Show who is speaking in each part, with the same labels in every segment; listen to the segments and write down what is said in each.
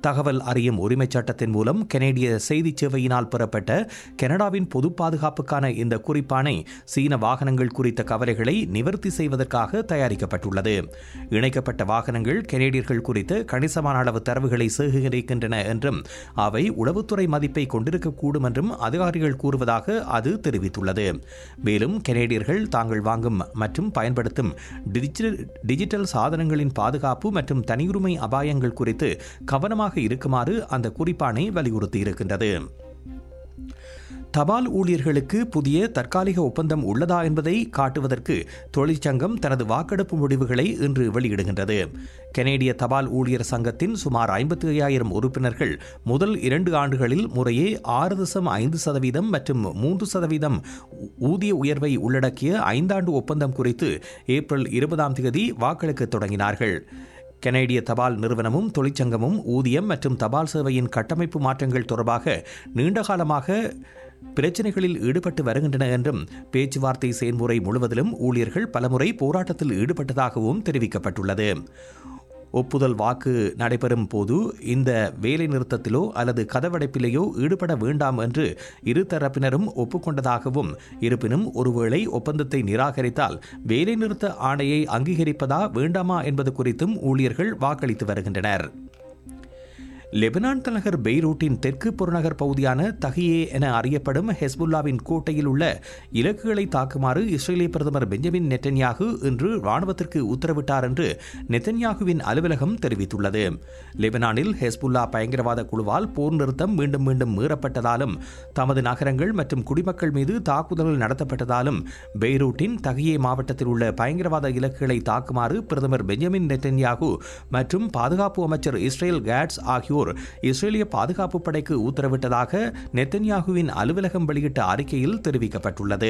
Speaker 1: தகவல் அறியும் உரிமைச் சட்டத்தின் மூலம் கனேடிய செய்தி சேவையினால் பெறப்பட்ட கனடாவின் பொது பாதுகாப்புக்கான இந்த குறிப்பானை சீன வாகனங்கள் குறித்த கவலைகளை நிவர்த்தி செய்வதற்காக தயாரிக்கப்பட்டுள்ளது இணைக்கப்பட்ட வாகனங்கள் கனேடியர்கள் குறித்த கணிசமான அளவு தரவுகளை சேகரிக்கின்றன என்றும் அவை உளவுத்துறை மதிப்பை கொண்டிருக்கக்கூடும் என்றும் அதிகாரிகள் கூறுவதாக அது தெரிவித்துள்ளது மேலும் கனேடியர்கள் தாங்கள் வாங்கும் மற்றும் பயன்படுத்தும் டிஜிட்டல் டிஜிட்டல் சாதனங்களின் பாதுகாப்பு மற்றும் தனியுரிமை அபாயங்கள் குறித்து கவனமாக இருக்குமாறு அந்த குறிப்பாணை வலியுறுத்தியிருக்கின்றது தபால் ஊழியர்களுக்கு புதிய தற்காலிக ஒப்பந்தம் உள்ளதா என்பதை காட்டுவதற்கு தொழிற்சங்கம் தனது வாக்கெடுப்பு முடிவுகளை இன்று வெளியிடுகின்றது கனேடிய தபால் ஊழியர் சங்கத்தின் சுமார் ஐம்பத்தி ஐயாயிரம் உறுப்பினர்கள் முதல் இரண்டு ஆண்டுகளில் முறையே ஆறு தசம் ஐந்து சதவீதம் மற்றும் மூன்று சதவீதம் ஊதிய உயர்வை உள்ளடக்கிய ஐந்தாண்டு ஒப்பந்தம் குறித்து ஏப்ரல் இருபதாம் தேதி வாக்களிக்க தொடங்கினார்கள் கனேடிய தபால் நிறுவனமும் தொழிற்சங்கமும் ஊதியம் மற்றும் தபால் சேவையின் கட்டமைப்பு மாற்றங்கள் தொடர்பாக நீண்டகாலமாக பிரச்சினைகளில் ஈடுபட்டு வருகின்றன என்றும் பேச்சுவார்த்தை செயல்முறை முழுவதிலும் ஊழியர்கள் பலமுறை போராட்டத்தில் ஈடுபட்டதாகவும் தெரிவிக்கப்பட்டுள்ளது ஒப்புதல் வாக்கு நடைபெறும் போது இந்த வேலை நிறுத்தத்திலோ அல்லது கதவடைப்பிலேயோ ஈடுபட வேண்டாம் என்று இரு தரப்பினரும் ஒப்புக்கொண்டதாகவும் இருப்பினும் ஒருவேளை ஒப்பந்தத்தை நிராகரித்தால் வேலைநிறுத்த ஆணையை அங்கீகரிப்பதா வேண்டாமா என்பது குறித்தும் ஊழியர்கள் வாக்களித்து வருகின்றனர் லெபனான் தலைநகர் பெய்ரூட்டின் தெற்கு புறநகர் பகுதியான தகியே என அறியப்படும் ஹெஸ்புல்லாவின் கோட்டையில் உள்ள இலக்குகளை தாக்குமாறு இஸ்ரேலிய பிரதமர் பெஞ்சமின் நெட்டன்யாகு இன்று ராணுவத்திற்கு உத்தரவிட்டார் என்று நெத்தன்யாகுவின் அலுவலகம் தெரிவித்துள்ளது லெபனானில் ஹெஸ்புல்லா பயங்கரவாத குழுவால் போர் நிறுத்தம் மீண்டும் மீண்டும் மீறப்பட்டதாலும் தமது நகரங்கள் மற்றும் குடிமக்கள் மீது தாக்குதல்கள் நடத்தப்பட்டதாலும் பெய்ரூட்டின் தகியே மாவட்டத்தில் உள்ள பயங்கரவாத இலக்குகளை தாக்குமாறு பிரதமர் பெஞ்சமின் நெட்டன்யாகு மற்றும் பாதுகாப்பு அமைச்சர் இஸ்ரேல் கேட்ஸ் ஆகியோர் இஸ்ரேலிய பாதுகாப்பு படைக்கு உத்தரவிட்டதாக நெத்தன்யாகுவின் அலுவலகம் வெளியிட்ட அறிக்கையில் தெரிவிக்கப்பட்டுள்ளது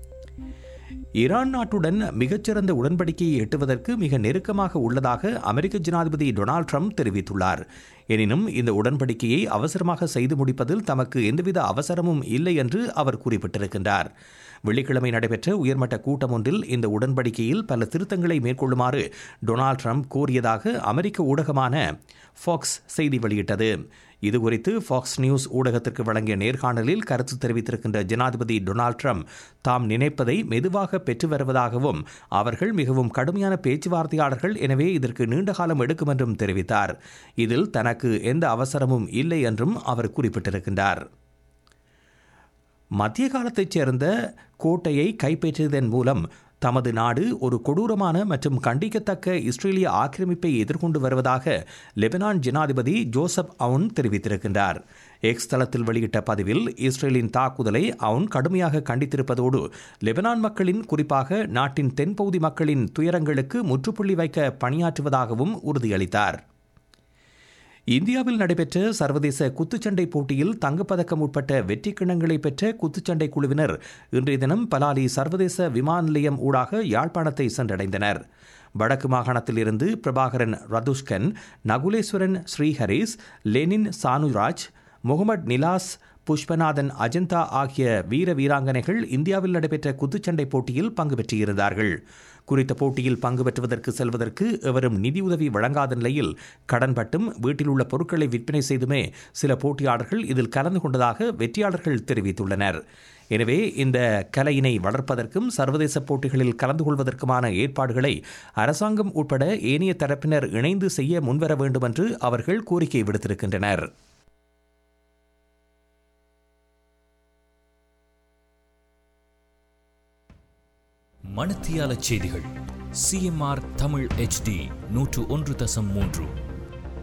Speaker 1: ஈரான் நாட்டுடன் மிகச்சிறந்த உடன்படிக்கையை எட்டுவதற்கு மிக நெருக்கமாக உள்ளதாக அமெரிக்க ஜனாதிபதி டொனால்ட் ட்ரம்ப் தெரிவித்துள்ளார் எனினும் இந்த உடன்படிக்கையை அவசரமாக செய்து முடிப்பதில் தமக்கு எந்தவித அவசரமும் இல்லை என்று அவர் குறிப்பிட்டிருக்கின்றார் வெள்ளிக்கிழமை நடைபெற்ற உயர்மட்ட கூட்டம் ஒன்றில் இந்த உடன்படிக்கையில் பல திருத்தங்களை மேற்கொள்ளுமாறு டொனால்ட் ட்ரம்ப் கோரியதாக அமெரிக்க ஊடகமான ஃபாக்ஸ் செய்தி வெளியிட்டது இதுகுறித்து ஃபாக்ஸ் நியூஸ் ஊடகத்திற்கு வழங்கிய நேர்காணலில் கருத்து தெரிவித்திருக்கின்ற ஜனாதிபதி டொனால்ட் ட்ரம்ப் தாம் நினைப்பதை மெதுவாக பெற்று வருவதாகவும் அவர்கள் மிகவும் கடுமையான பேச்சுவார்த்தையாளர்கள் எனவே இதற்கு நீண்ட காலம் எடுக்கும் என்றும் தெரிவித்தார் இதில் தனக்கு எந்த அவசரமும் இல்லை என்றும் அவர் குறிப்பிட்டிருக்கின்றார் மத்திய காலத்தைச் சேர்ந்த கோட்டையை கைப்பற்றியதன் மூலம் தமது நாடு ஒரு கொடூரமான மற்றும் கண்டிக்கத்தக்க இஸ்ரேலிய ஆக்கிரமிப்பை எதிர்கொண்டு வருவதாக லெபனான் ஜனாதிபதி ஜோசப் அவுன் தெரிவித்திருக்கின்றார் எக்ஸ் தளத்தில் வெளியிட்ட பதிவில் இஸ்ரேலின் தாக்குதலை அவுன் கடுமையாக கண்டித்திருப்பதோடு லெபனான் மக்களின் குறிப்பாக நாட்டின் தென்பகுதி மக்களின் துயரங்களுக்கு முற்றுப்புள்ளி வைக்க பணியாற்றுவதாகவும் உறுதியளித்தார் இந்தியாவில் நடைபெற்ற சர்வதேச குத்துச்சண்டை போட்டியில் தங்கப்பதக்கம் உட்பட்ட வெற்றி கிண்ணங்களை பெற்ற குத்துச்சண்டை குழுவினர் இன்றைய தினம் பலாலி சர்வதேச விமான நிலையம் ஊடாக யாழ்ப்பாணத்தை சென்றடைந்தனர் வடக்கு மாகாணத்தில் இருந்து பிரபாகரன் ரதுஷ்கன் நகுலேஸ்வரன் ஸ்ரீஹரிஸ் லெனின் சானுராஜ் முகமது நிலாஸ் புஷ்பநாதன் அஜந்தா ஆகிய வீர வீராங்கனைகள் இந்தியாவில் நடைபெற்ற குத்துச்சண்டை போட்டியில் பங்கு பெற்றிருந்தார்கள் குறித்த போட்டியில் பங்கு பெற்றுவதற்கு செல்வதற்கு எவரும் நிதியுதவி வழங்காத நிலையில் கடன்பட்டும் வீட்டில் உள்ள பொருட்களை விற்பனை செய்துமே சில போட்டியாளர்கள் இதில் கலந்து கொண்டதாக வெற்றியாளர்கள் தெரிவித்துள்ளனர் எனவே இந்த கலையினை வளர்ப்பதற்கும் சர்வதேச போட்டிகளில் கலந்து கொள்வதற்குமான ஏற்பாடுகளை அரசாங்கம் உட்பட ஏனைய தரப்பினர் இணைந்து செய்ய முன்வர வேண்டும் என்று அவர்கள் கோரிக்கை விடுத்திருக்கின்றனர்
Speaker 2: மணத்தியால செய்திகள் சிஎம்ஆர் தமிழ் ஹெச்டி நூற்று ஒன்று தசம் மூன்று